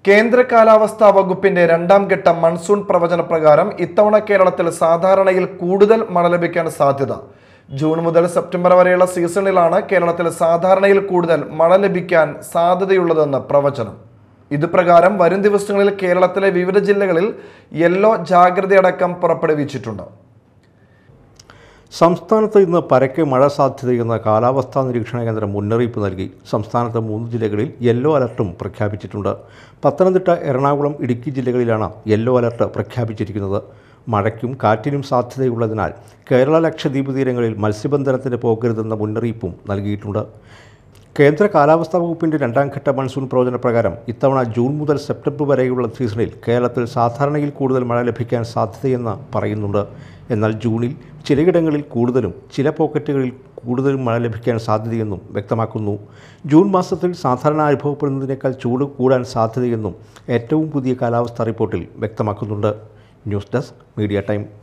കേന്ദ്ര കാലാവസ്ഥാ വകുപ്പിന്റെ രണ്ടാം ഘട്ട മൺസൂൺ പ്രവചന പ്രകാരം ഇത്തവണ കേരളത്തിൽ സാധാരണയിൽ കൂടുതൽ മഴ ലഭിക്കാൻ സാധ്യത ജൂൺ മുതൽ സെപ്റ്റംബർ വരെയുള്ള സീസണിലാണ് കേരളത്തിൽ സാധാരണയിൽ കൂടുതൽ മഴ ലഭിക്കാൻ സാധ്യതയുള്ളതെന്ന് പ്രവചനം ഇത് പ്രകാരം വരും ദിവസങ്ങളിൽ കേരളത്തിലെ വിവിധ ജില്ലകളിൽ യെല്ലോ ജാഗ്രതയടക്കം പുറപ്പെടുവിച്ചിട്ടുണ്ട് സംസ്ഥാനത്ത് ഇന്ന് പരക്കെ മഴ സാധ്യതയെന്ന് കാലാവസ്ഥാ നിരീക്ഷണ കേന്ദ്രം മുന്നറിയിപ്പ് നൽകി സംസ്ഥാനത്ത് മൂന്ന് ജില്ലകളിൽ യെല്ലോ അലർട്ടും പ്രഖ്യാപിച്ചിട്ടുണ്ട് പത്തനംതിട്ട എറണാകുളം ഇടുക്കി ജില്ലകളിലാണ് യെല്ലോ അലർട്ട് പ്രഖ്യാപിച്ചിരിക്കുന്നത് മഴയ്ക്കും കാറ്റിനും സാധ്യതയുള്ളതിനാൽ കേരള ലക്ഷദ്വീപ് തീരങ്ങളിൽ മത്സ്യബന്ധനത്തിന് പോകരുതെന്ന മുന്നറിയിപ്പും നൽകിയിട്ടുണ്ട് കേന്ദ്ര കാലാവസ്ഥാ വകുപ്പിന്റെ രണ്ടാം ഘട്ട മൺസൂൺ പ്രവചന പ്രകാരം ഇത്തവണ ജൂൺ മുതൽ സെപ്റ്റംബർ വരെയുള്ള സീസണിൽ കേരളത്തിൽ സാധാരണയിൽ കൂടുതൽ മഴ ലഭിക്കാൻ സാധ്യതയെന്ന് പറയുന്നുണ്ട് എന്നാൽ ജൂണിൽ ചിലയിടങ്ങളിൽ കൂടുതലും ചില പോക്കറ്റുകളിൽ കൂടുതലും മഴ ലഭിക്കാൻ സാധ്യതയെന്നും വ്യക്തമാക്കുന്നു ജൂൺ മാസത്തിൽ സാധാരണ അനുഭവപ്പെടുന്നതിനേക്കാൾ ചൂട് കൂടാൻ സാധ്യതയെന്നും ഏറ്റവും പുതിയ കാലാവസ്ഥാ റിപ്പോർട്ടിൽ വ്യക്തമാക്കുന്നുണ്ട് ന്യൂസ് ഡെസ്ക് മീഡിയ ടൈം